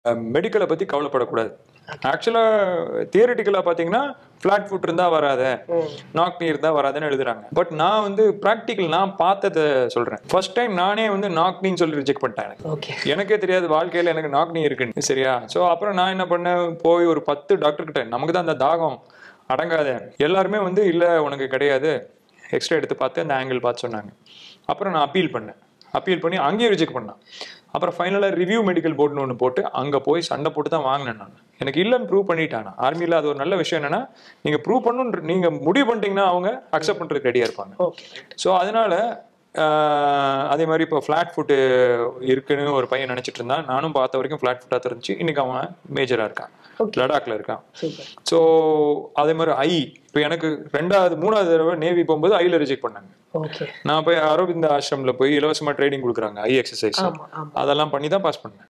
மெடிக்கலை பத்தி கவலைப்படக்கூடாது ஆக்சுவலா தியரிட்டிக்கலா பாத்தீங்கன்னா ஃபிளாட் ஃபுட் இருந்தா வராத நாக் நீ இருந்தா வராதுன்னு எழுதுறாங்க பட் நான் வந்து ப்ராக்டிக்கல் நான் பார்த்ததை சொல்றேன் ஃபர்ஸ்ட் டைம் நானே வந்து நாக் நீன்னு சொல்லி ரிஜெக்ட் பண்ணிட்டேன் எனக்கு. ஓகே எனக்கே தெரியாது வாழ்க்கையில எனக்கு நாக் நீ இருக்குன்னு சரியா ஸோ அப்புறம் நான் என்ன பண்ணேன் போய் ஒரு பத்து டாக்டர் கிட்ட நமக்கு தான் அந்த தாகம் அடங்காத எல்லாருமே வந்து இல்ல உனக்கு கிடையாது எக்ஸ்ரே எடுத்து பார்த்து அந்த ஆங்கிள் பார்த்து சொன்னாங்க அப்புறம் நான் அப்பீல் பண்ணேன் அப்பீல் பண்ணி அங்கேயும் ரிஜெக்ட் பண்ணேன் அப்புறம் ஃபைனலாக ரிவ்யூ மெடிக்கல் போர்டுன்னு ஒன்று போட்டு அங்கே போய் சண்டை போட்டு தான் வாங்கினேன் நான் எனக்கு இல்லைன்னு ப்ரூவ் பண்ணிட்டான் ஆர்மியில் அது ஒரு நல்ல விஷயம் என்னன்னா நீங்கள் ப்ரூவ் பண்ணணும் நீங்கள் முடிவு பண்ணிட்டீங்கன்னா அவங்க அக்செப்ட் பண்ணுறதுக்கு ரெடியாக இருப்பாங்க ஓகே ஸோ அதனால ஆஹ், அதே மாதிரி இப்போ ஃப்ளாட் ஃபுட்டு இருக்குன்னு ஒரு பையன் நினைச்சிட்டு இருந்தான் நானும் பார்த்த வரைக்கும் ஃப்ளாட் ஃபுட்டாக தெரிஞ்சு இன்னைக்கு அவன் மேஜராக இருக்கான் லடாக்ல இருக்கான் சூப்பர் ஸோ அதே மாதிரி ஐ இப்போ எனக்கு ரெண்டாவது மூணாவது தடவை நேவி போகும்போது ஐல ரிஜெக்ட் பண்ணாங்க ஓகே நான் போய் அரவிந்த் ஆசிரமில் போய் இலவசமாக ட்ரைனிங் கொடுக்குறாங்க ஐ எக்ஸசைஸ் ஆமா ஆமா அதெல்லாம் பண்ணி தான் பாஸ் பண்ணேன்